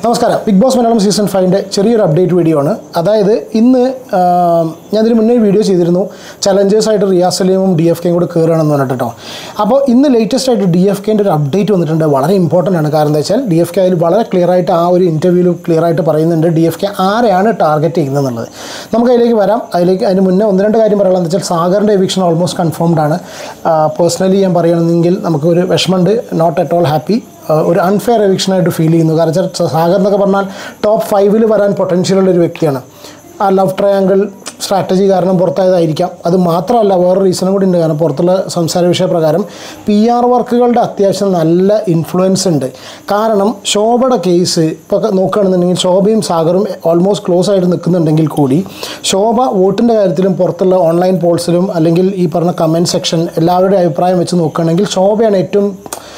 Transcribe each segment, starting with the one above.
നമസ്കാരം big boss Malayalam season ഫൈവിൻ്റെ ചെറിയൊരു അപ്ഡേറ്റ് വീഡിയോ ആണ് അതായത് ഇന്ന് ആ, ഞാൻ ഇതിന് മുന്നേ വീഡിയോ ചെയ്തിരുന്നു ചലഞ്ചേഴ്സായിട്ട് റിയാസ് സലീമും ഡി എഫ് കെയും കൂടെ കയറുകയാണെന്ന് പറഞ്ഞിട്ട് കേട്ടോ അപ്പോൾ ഇന്ന് ലേറ്റസ്റ്റ് ആയിട്ട് ഡി എഫ് കെൻ്റെ ഒരു അപ്ഡേറ്റ് വന്നിട്ടുണ്ട് വളരെ ഇമ്പോർട്ടൻ്റ് ആണ് കാരണം എന്താ വെച്ചാൽ ഡി എഫ് കെ അതിൽ വളരെ ക്ലിയർ ആയിട്ട് ആ ഒരു ഇൻ്റർവ്യൂവിൽ ക്ലിയർ ആയിട്ട് പറയുന്നുണ്ട് ഡി എഫ് കെ ആരെയാണ് ടാർഗറ്റ് ചെയ്യുന്നത് എന്നുള്ളത് നമുക്ക് അതിലേക്ക് വരാം അതിലേക്ക് അതിന് മുന്നേ ഒന്ന് രണ്ട് കാര്യം പറയാനുള്ളത് വെച്ചാൽ സാഗറിൻ്റെ എവിക്ഷൻ ഓൾമോസ്റ്റ് കൺഫേംഡ് ആണ് പേഴ്സണലി ഞാൻ പറയുകയാണെങ്കിൽ നമുക്ക് ഒരു വിഷമമുണ്ട് നോട്ട് അറ്റ് ഓൾ ഹാപ്പി ഒരു അൺഫെയർ എവിക്ഷനായിട്ട് ഫീൽ ചെയ്യുന്നു കാരണം വെച്ചാൽ സാഗർ എന്നൊക്കെ പറഞ്ഞാൽ ടോപ്പ് ഫൈവിൽ വരാൻ പൊട്ടൻഷ്യൽ ഉള്ള ഒരു വ്യക്തിയാണ് ആ ലവ് ട്രയാങ്കിൾ സ്ട്രാറ്റജി കാരണം പുറത്തായതായിരിക്കാം അത് മാത്രമല്ല വേറെ റീസണും കൂടി ഉണ്ട് കാരണം പുറത്തുള്ള സംസാര വിഷയപ്രകാരം പി ആർ വർക്കുകളുടെ അത്യാവശ്യം നല്ല ഇൻഫ്ലുവൻസ് ഉണ്ട് കാരണം ശോഭയുടെ കേസ് ഇപ്പോൾ നോക്കുകയാണെന്നുണ്ടെങ്കിൽ ശോഭയും സാഗറും ഓൾമോസ്റ്റ് ക്ലോസ് ആയിട്ട് നിൽക്കുന്നുണ്ടെങ്കിൽ കൂടി ശോഭ വോട്ടിൻ്റെ കാര്യത്തിലും പുറത്തുള്ള ഓൺലൈൻ പോൾസിലും അല്ലെങ്കിൽ ഈ പറഞ്ഞ കമൻറ്റ് സെക്ഷൻ എല്ലാവരുടെയും അഭിപ്രായം വെച്ച് നോക്കുകയാണെങ്കിൽ ശോഭയാണ് ഏറ്റവും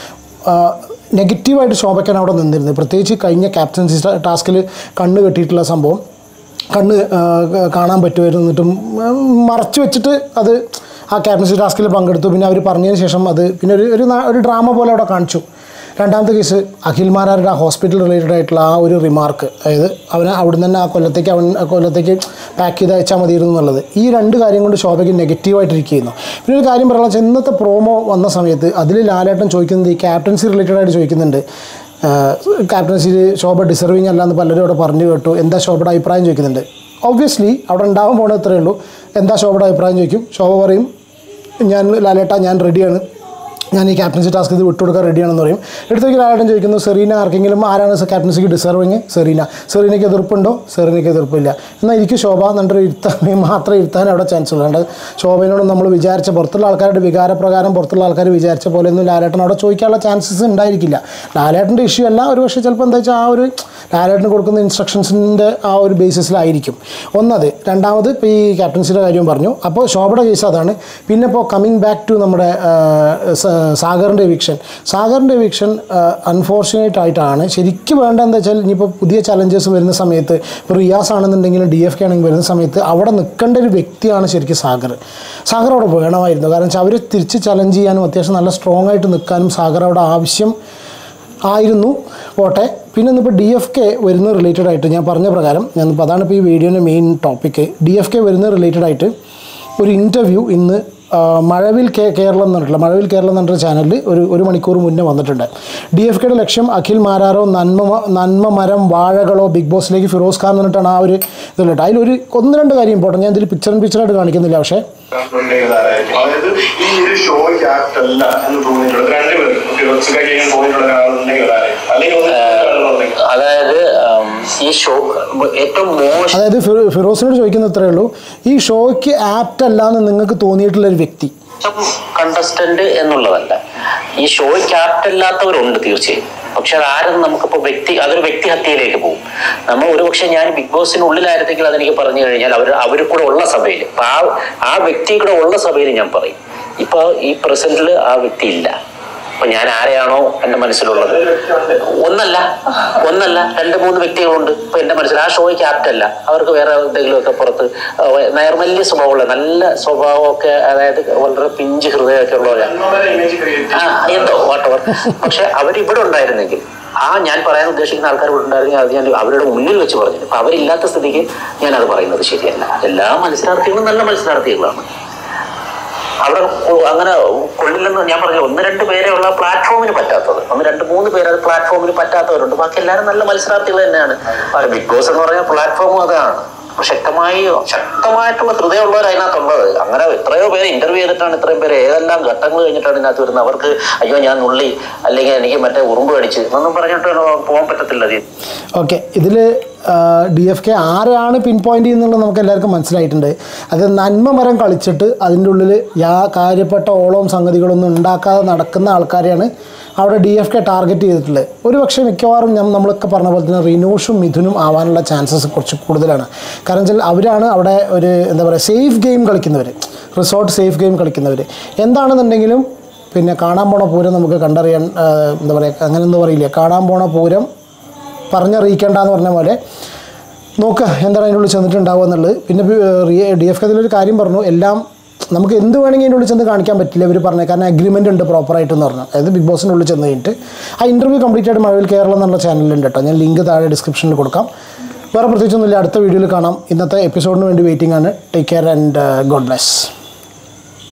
നെഗറ്റീവായിട്ട് ശോഭയ്ക്കാണ് അവിടെ നിന്നിരുന്നത് പ്രത്യേകിച്ച് കഴിഞ്ഞ ക്യാപ്റ്റൻസി ടാസ്കിൽ കണ്ണ് കെട്ടിയിട്ടുള്ള സംഭവം കണ്ണ് ആ, കാണാൻ പറ്റുമായിരുന്നു എന്നിട്ടും ഉം, മറച്ചു വെച്ചിട്ട് അത് ആ ക്യാപ്റ്റൻസി ടാസ്കിൽ പങ്കെടുത്തു പിന്നെ അവർ പറഞ്ഞതിന് ശേഷം അത് പിന്നെ ഒരു ഒരു നാ- ഒരു ഡ്രാമ പോലെ അവിടെ കാണിച്ചു രണ്ടാമത്തെ കേസ് അഖിൽ മാരാരുടെ ആ ഹോസ്പിറ്റൽ റിലേറ്റഡ് ആയിട്ടുള്ള ആ ഒരു റിമാർക്ക് അതായത് അവനെ അവിടുന്ന് തന്നെ ആ കൊല്ലത്തേക്ക് അവൻ ആ കൊല്ലത്തേക്ക് പാക്ക് ചെയ്ത് അയച്ചാൽ മതിയിരുന്നു എന്നുള്ളത് ഈ രണ്ട് കാര്യം കൊണ്ട് ശോഭയ്ക്ക് നെഗറ്റീവായിട്ടിരിക്കുന്നു പിന്നെ ഒരു കാര്യം പറയാനുള്ള വെച്ചാൽ ഇന്നത്തെ പ്രോമോ വന്ന സമയത്ത് അതിൽ ലാലേട്ടൻ ചോദിക്കുന്നത് ഈ ക്യാപ്റ്റൻസി റിലേറ്റഡ് ആയിട്ട് ചോദിക്കുന്നുണ്ട് ക്യാപ്റ്റൻസിയിൽ ശോഭ ഡിസർവിങ് അല്ല എന്ന് പലരും അവിടെ പറഞ്ഞു കേട്ടു എന്താ ശോഭയുടെ അഭിപ്രായം ചോദിക്കുന്നുണ്ട് ഒബ്വിയസ്ലി അവിടെ ഉണ്ടാവാൻ പോണത് ഇത്രയേ ഉള്ളൂ എന്താ ശോഭയുടെ അഭിപ്രായം ചോദിക്കും ശോഭ പറയും ഞാൻ ലാലേട്ട ഞാൻ റെഡിയാണ് ഞാൻ ഈ ക്യാപ്റ്റൻസി ടാസ്ക് ഇത് വിട്ടുകൊടുക്കാൻ റെഡിയാണെന്ന് പറയും എടുത്തേക്ക് ലാലേട്ടൻ ചോദിക്കുന്നു സെറീന ആർക്കെങ്കിലും ആരാണ് ക്യാപ്റ്റൻസിക്ക് ഡിസർവിങ് സെറീന സെറീനയ്ക്ക് എതിർപ്പുണ്ടോ സെറീനയ്ക്ക് എതിർപ്പില്ല എന്നാൽ എനിക്ക് ശോഭ എന്നിട്ട് ഇരുത്താൻ മാത്രം ഇരുത്താൻ അവിടെ ചാൻസ് ഉള്ളൂ അതുകൊണ്ട് ശോഭയോട് നമ്മൾ വിചാരിച്ച പുറത്തുള്ള ആൾക്കാരുടെ വികാരപ്രകാരം പുറത്തുള്ള ആൾക്കാർ വിചാരിച്ച പോലെ ഒന്നും ലാലേട്ടൻ അവിടെ ചോദിക്കാനുള്ള ചാൻസസ് ഉണ്ടായിരിക്കില്ല ലാലേട്ടൻ്റെ ഇഷ്യൂ അല്ല ഒരു പക്ഷേ ചിലപ്പോൾ എന്താ വെച്ചാൽ ആ ഒരു ലാലേട്ടന് കൊടുക്കുന്ന ഇൻസ്ട്രക്ഷൻസിൻ്റെ ആ ഒരു ബേസിസിലായിരിക്കും ഒന്നത് രണ്ടാമത് ഇപ്പോൾ ഈ ക്യാപ്റ്റൻസിയുടെ കാര്യം പറഞ്ഞു അപ്പോൾ ശോഭയുടെ കേസ് അതാണ് പിന്നെ ഇപ്പോൾ കമ്മിങ് ബാക്ക് ടു നമ്മുടെ ആ, സ- സാഗറിൻ്റെ എവിക്ഷൻ സാഗറിൻ്റെ എവിക്ഷൻ അൺഫോർച്ചുനേറ്റ് ആയിട്ടാണ് ശരിക്കും വേണ്ട എന്താ വെച്ചാൽ ഇനിയിപ്പോൾ പുതിയ ചലഞ്ചേഴ്സ് വരുന്ന സമയത്ത് ഇപ്പോൾ റിയാസ് ആണെന്നുണ്ടെങ്കിലും ഡി എഫ് കെ ആണെങ്കിൽ വരുന്ന സമയത്ത് അവിടെ നിൽക്കേണ്ട ഒരു വ്യക്തിയാണ് ശരിക്കും സാഗർ സാഗർ അവിടെ വേണമായിരുന്നു കാരണം വെച്ചാൽ അവർ തിരിച്ച് ചലഞ്ച് ചെയ്യാനും അത്യാവശ്യം നല്ല സ്ട്രോങ് ആയിട്ട് നിൽക്കാനും സാഗർ അവിടെ ആവശ്യം ആയിരുന്നു പോട്ടെ പിന്നെ ഇന്നിപ്പോൾ ഡി എഫ് കെ വരുന്ന റിലേറ്റഡ് ആയിട്ട് ഞാൻ പറഞ്ഞ പ്രകാരം ഞാൻ അതാണ് ഇപ്പോൾ ഈ വീഡിയോൻ്റെ main topic D F K വരുന്ന റിലേറ്റഡ് ആയിട്ട് ഒരു ഇൻ്റർവ്യൂ ഇന്ന് ആ, മഴവിൽ കേ കേരളം എന്ന് പറഞ്ഞിട്ടുള്ള മഴവിൽ കേരളം എന്ന് പറഞ്ഞിട്ട് ചാനലിൽ ഒരു ഒരു മണിക്കൂർ മുന്നേ വന്നിട്ടുണ്ട് ഡി എഫ് കെയുടെ ലക്ഷ്യം അഖിൽ മാരാരോ നന്മ മ- നന്മ മരം വാഴകളോ ബിഗ് ബോസിലേക്ക് ഫിറോസ് ഖാൻ എന്ന് പറഞ്ഞിട്ടാണ് ആ ഒരു ഇതിലുണ്ട് അതിലൊരു ഒന്ന് രണ്ട് കാര്യം ഇമ്പോർട്ടൻറ്റ് ഞാൻ ഇതിൽ പിക്ചർ പിക്ചറായിട്ട് കാണിക്കുന്നില്ല പക്ഷേ ഉണ്ടെങ്കിലായിരിക്കും. അതായത് ഈ ഒരു ഷോയ്ക്ക് ആപ്റ്റ് അല്ല എന്ന് തോന്നിയിട്ടുള്ളത് രണ്ടുപേരും ഫിറോസിക്കായിരിക്കും തോന്നിയിട്ടുള്ള ഒരാളുണ്ടെങ്കിൽ അതായിരിക്കും അല്ലെങ്കിൽ ഒന്ന് ആളുകളുണ്ടെങ്കിൽ അതായത് ഉം, ഈ ഷോ ഏറ്റവും മോശം അതായത് ഫിറോ- ഫിറോസിനോട് ചോദിക്കുന്ന ഇത്രയേ ഉള്ളൂ ഈ ഷോയ്ക്ക് ആപ്റ്റ് അല്ല എന്ന് നിങ്ങൾക്ക് തോന്നിയിട്ടുള്ള ഒരു വ്യക്തി കണ്ടസ്റ്റന്റ് എന്നുള്ളതല്ല ഈ ഷോയിൽ ക്യാപ്റ്റൻ അല്ലാത്തവരുണ്ട് തീർച്ചയായും പക്ഷെ അതാരും നമുക്കിപ്പോ വ്യക്തി അതൊരു വ്യക്തി ഹത്യയിലേക്ക് പോകും നമ്മൾ ഒരുപക്ഷെ ഞാൻ ബിഗ് ബോസിനുള്ളിലായിരുന്നെങ്കിൽ അതെനിക്ക് പറഞ്ഞു കഴിഞ്ഞാൽ അവർ അവർ കൂടെ ഉള്ള സഭയിൽ അപ്പൊ ആ ആ വ്യക്തി കൂടെ ഉള്ള സഭയിൽ ഞാൻ പറയും ഇപ്പൊ ഈ പ്രസന്റിൽ ആ വ്യക്തി ഇല്ല അപ്പൊ ഞാൻ ആരെയാണോ എന്റെ മനസ്സിലുള്ളത് ഒന്നല്ല ഒന്നല്ല രണ്ട് മൂന്ന് വ്യക്തികളുണ്ട് ഇപ്പൊ എന്റെ മനസ്സിൽ ആ ഷോയ്ക്ക് ആപ്റ്റ് അല്ല അവർക്ക് വേറെ എന്തെങ്കിലുമൊക്കെ പുറത്ത് നൈർമല്യ സ്വഭാവമുള്ള നല്ല സ്വഭാവമൊക്കെ അതായത് വളരെ പിഞ്ച് ഹൃദയമൊക്കെ ഉള്ളവരാണ് ഇമേജ് ക്രിയേറ്റ് ആ എന്തോ വാട്ടവർ പക്ഷെ അവരിവിടെ ഉണ്ടായിരുന്നെങ്കിൽ ആ ഞാൻ പറയാൻ ഉദ്ദേശിക്കുന്ന ആൾക്കാർ ഇവിടെ ഉണ്ടായിരുന്നെങ്കിൽ അത് ഞാൻ അവരുടെ മുന്നിൽ വെച്ച് പറഞ്ഞു അപ്പൊ അവരില്ലാത്ത സ്ഥിതിക്ക് ഞാൻ അത് പറയുന്നത് ശരിയല്ല എല്ലാ മത്സരാർത്ഥികളും നല്ല മത്സരാർത്ഥികളാണ് അവിടെ കൊ- അങ്ങനെ കൊള്ളില്ലെന്ന് ഞാൻ പറഞ്ഞു ഒന്ന് രണ്ട് പേരെ ഉള്ള പ്ലാറ്റ്ഫോമിന് പറ്റാത്തത് ഒന്ന് രണ്ട് മൂന്ന് പേര് അത് പ്ലാറ്റ്ഫോമിന് പറ്റാത്തവരുണ്ട് ബാക്കി എല്ലാവരും നല്ല മത്സരാർത്ഥികൾ തന്നെയാണ് ആ ബിഗ് ബോസ് എന്ന് പറഞ്ഞ പ്ലാറ്റ്ഫോമും അതാണ് അപ്പൊ ശക്തമായി ശക്തമായിട്ടുള്ള ഹൃദയമുള്ളവർ അതിനകത്തുള്ളത് അങ്ങനെ എത്രയോ പേര് ഇന്റർവ്യൂ ചെയ്തിട്ടാണ് ഇത്രയും പേര് ഏതെല്ലാം ഘട്ടങ്ങൾ കഴിഞ്ഞിട്ടാണ് ഇതിനകത്ത് വരുന്നത് അവർക്ക് അയ്യോ ഞാൻ നുള്ളി അല്ലെങ്കിൽ എനിക്ക് മറ്റേ ഉറുമ്പ് കടിച്ച് എന്നൊന്നും പറഞ്ഞിട്ട് പോകാൻ പറ്റത്തില്ല ഇത് ഓക്കെ ഇതിൽ ഡി എഫ് കെ ആരാണ് പിൻ പോയിന്റ് ചെയ്യുന്നുള്ളത് നമുക്ക് എല്ലാവർക്കും മനസ്സിലായിട്ടുണ്ട് അത് നന്മ മരം കളിച്ചിട്ട് അതിൻ്റെ ഉള്ളിൽ യാ കാര്യപ്പെട്ട ഓളവും സംഗതികളൊന്നും ഉണ്ടാക്കാതെ നടക്കുന്ന ആൾക്കാരെയാണ് അവിടെ ഡി എഫ് കെ ടാർഗറ്റ് ചെയ്തിട്ടുള്ളത് ഒരു പക്ഷേ മിക്കവാറും ഞാൻ നമ്മളൊക്കെ പറഞ്ഞ പോലെ തന്നെ റിനോഷും മിഥുനും ആവാനുള്ള ചാൻസസ് കുറച്ച് കൂടുതലാണ് കാരണം വെച്ചാൽ അവരാണ് അവിടെ ഒരു എന്താ പറയുക സേഫ് ഗെയിം കളിക്കുന്നവർ റിസോർട്ട് സേഫ് ഗെയിം കളിക്കുന്നവർ എന്താണെന്നുണ്ടെങ്കിലും പിന്നെ കാണാൻ പോണ പൂരം നമുക്ക് കണ്ടറിയാൻ ആ, എന്താ പറയുക അങ്ങനെ എന്താ പറയില്ലേ കാണാൻ പോണ പൂരം പറഞ്ഞറിയിക്കേണ്ട എന്ന് പറഞ്ഞ പോലെ നോക്കുക എന്താണ് അതിൻ്റെ ഉള്ളിൽ ചെന്നിട്ടുണ്ടാവുക എന്നുള്ളത് പിന്നെ ഡി എഫ് അതിലൊരു കാര്യം പറഞ്ഞു എല്ലാം നമുക്ക് എന്ത് വേണമെങ്കിൽ അതിൻ്റെ ഉള്ളിൽ ചെന്ന് കാണിക്കാൻ പറ്റില്ല ഇവർ പറഞ്ഞ കാരണം അഗ്രിമെൻ്റ് ഉണ്ട് പ്രോപ്പറായിട്ട് എന്ന് പറഞ്ഞു അതായത് ബിഗ് ബോസിൻ്റെ ഉള്ളിൽ ചെന്ന് കഴിഞ്ഞിട്ട് ആ ഇൻ്റർവ്യൂ കംപ്ലീറ്റ് ആയിട്ട് മഴവിൽ കേരളം എന്നുള്ള ചാനലുണ്ട് കേട്ടോ ഞാൻ ലിങ്ക് താഴെ ഡിസ്ക്രിപ്ഷനിൽ കൊടുക്കാം വേറെ പ്രത്യേകിച്ചൊന്നുമില്ല അടുത്ത വീഡിയോയിൽ കാണാം ഇന്നത്തെ എപ്പിസോഡിന് വേണ്ടി വെയിറ്റിംഗ് ആണ് take care and God bless